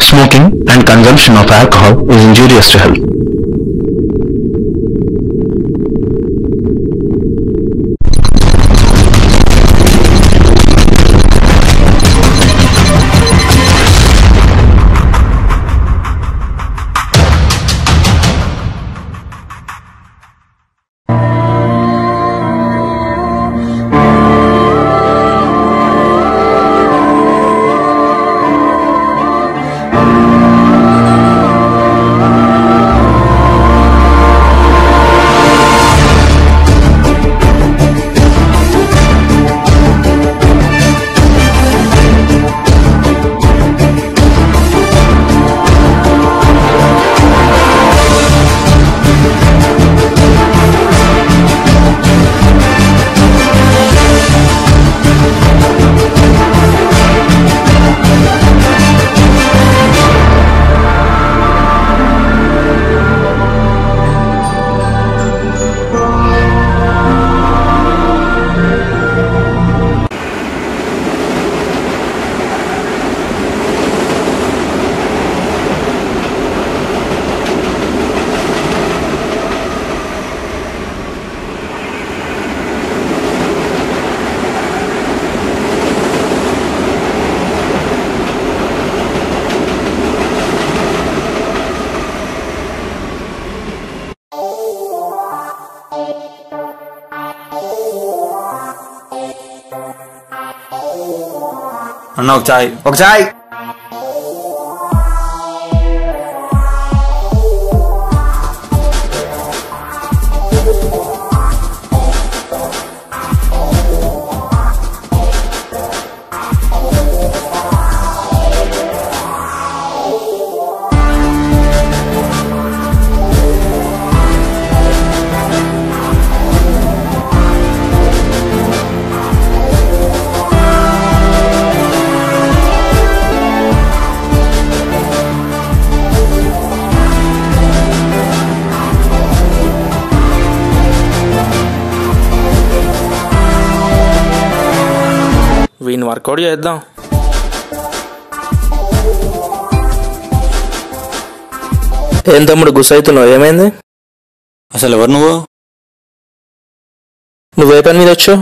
Smoking and consumption of alcohol is injurious to health. అన్న ఒక చాయ్ ఒక చాయ్ వీని వర్కౌట్ చేద్దాం ఏం తమ్ముడు గుస్ అవుతున్నావు ఏమైంది అసలు ఎవరు నువ్వు నువ్వే పని మీద వచ్చావు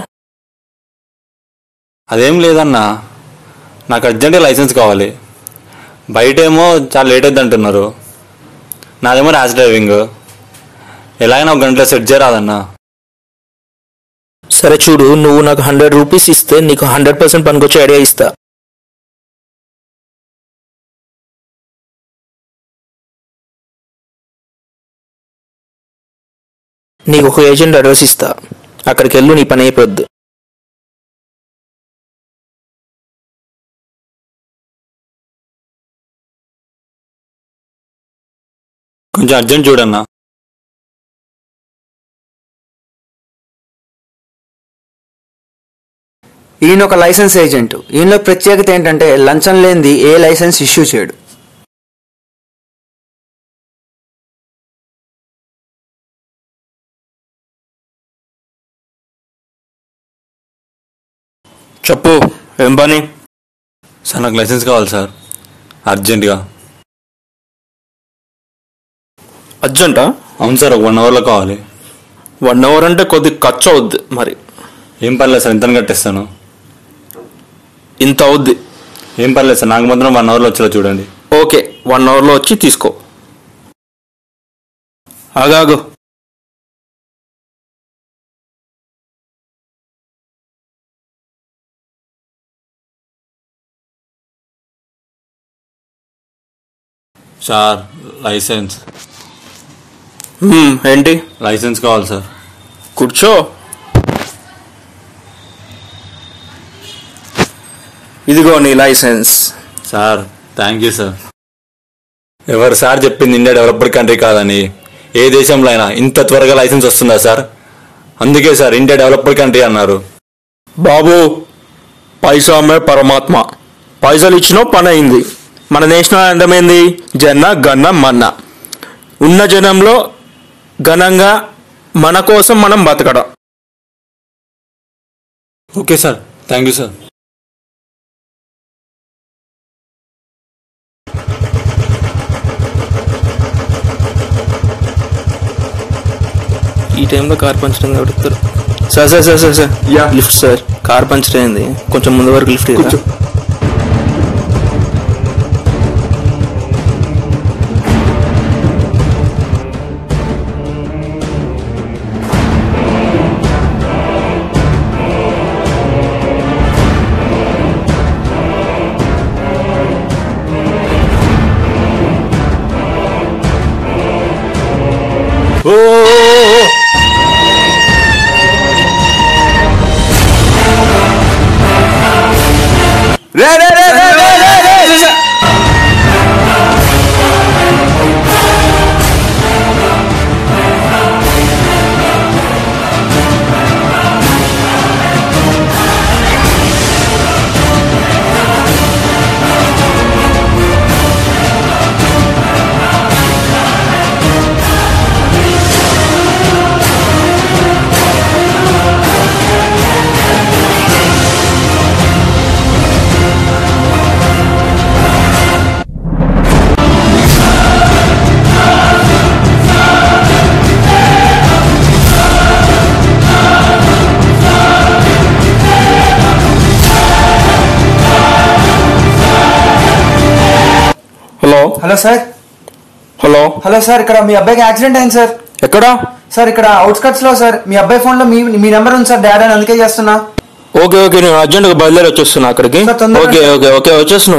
అదేం లేదన్నా నాకు అర్జెంట్గా లైసెన్స్ కావాలి బయటేమో చాలా లేట్ అవుతుంది అంటున్నారు నాదేమో ర్యాష్ డ్రైవింగ్ ఎలాగైనా ఒక గంటలో సెట్ చేయరాదన్నా సరే చూడు నువ్వు నాకు హండ్రెడ్ రూపీస్ ఇస్తే నీకు హండ్రెడ్ పర్సెంట్ పనికొచ్చే ఐడియా ఇస్తా నీకు ఒక ఏజెంట్ అడ్రస్ ఇస్తా అక్కడికి వెళ్ళు నీ పని అయిపోద్ది కొంచెం అర్జెంట్ చూడన్నా ఈయన ఒక లైసెన్స్ ఏజెంట్ ఈయనలో ప్రత్యేకత ఏంటంటే లంచం లేనిది ఏ లైసెన్స్ ఇష్యూ చేయడు చెప్పు ఏం పని సార్ నాకు లైసెన్స్ కావాలి సార్ అర్జెంటుగా అర్జెంటా అవును సార్ ఒక వన్ అవర్లో కావాలి వన్ అవర్ అంటే కొద్ది ఖర్చు అవుద్ది మరి ఏం పర్లేదు సార్ ఇంత కట్టేస్తాను ఇంత అవుద్ది ఏం పర్లేదు సార్ నాకు మాత్రం వన్ అవర్లో వచ్చేలా చూడండి ఓకే వన్ అవర్లో వచ్చి తీసుకో ఆగాగు సార్ లైసెన్స్ హ్మ్, ఏంటి లైసెన్స్ కావాలి సార్ కూర్చో ఇదిగో నీ license sir thank you sir ఎవరు సార్ చెప్పింది ఇండియా డెవలప్డ్ కంట్రీ కాదని ఏ దేశంలో అయినా ఇంత త్వరగా లైసెన్స్ వస్తుందా సార్ అందుకే సార్ ఇండియా డెవలప్డ్ కంట్రీ అన్నారు బాబు పైసా మే పరమాత్మ పైసలు ఇచ్చినో పని అయింది మన నేషనల్ అందమైంది జన గన్న మన్న ఉన్న జనంలో ఘనంగా మన కోసం మనం బతకడం okay sir thank you sir ఈ టైంలో కార్ పంచర్ అయింది అడుగుతారు సార్ సార్ సార్ సార్ సార్ Yeah. Lift sir car puncture అయింది కొంచెం ముందు వరకు లిఫ్ట్ కూర్చో ఓ ఓ, ఓ, ఓ. రే రే రే రే రే రే రే hello hello sir hello hello sir ఇక్కడ మీ అబ్బాయికి యాక్సిడెంట్ అయింది సార్ ఎక్కడా సార్ ఇక్కడ అవుట్స్కట్స్ లో సార్ మీ అబ్బాయి ఫోన్ లో మీ మీ నెంబర్ ఉంది సార్ డాడీ అని అందుకే చేస్తున్నా ఓకే ఓకే నేను అర్జెంట్గా బయలుదేరి వచ్చేస్తున్నా అక్కడికి సార్, తొందరగా ఓకే ఓకే ఓకే వచ్చేస్తున్నా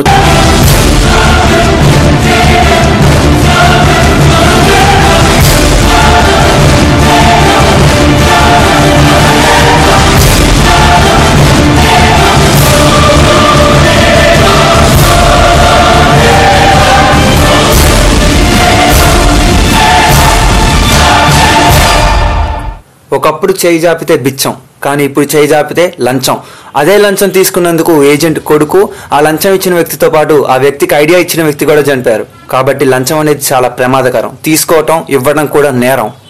ఒకప్పుడు చేయి జాపితే బిచ్చం కానీ ఇప్పుడు చేయి జాపితే లంచం అదే లంచం తీసుకున్నందుకు ఏజెంట్ కొడుకు ఆ లంచం ఇచ్చిన వ్యక్తితో పాటు ఆ వ్యక్తికి ఐడియా ఇచ్చిన వ్యక్తి కూడా చనిపోయారు కాబట్టి లంచం అనేది చాలా ప్రమాదకరం తీసుకోవటం ఇవ్వడం కూడా నేరం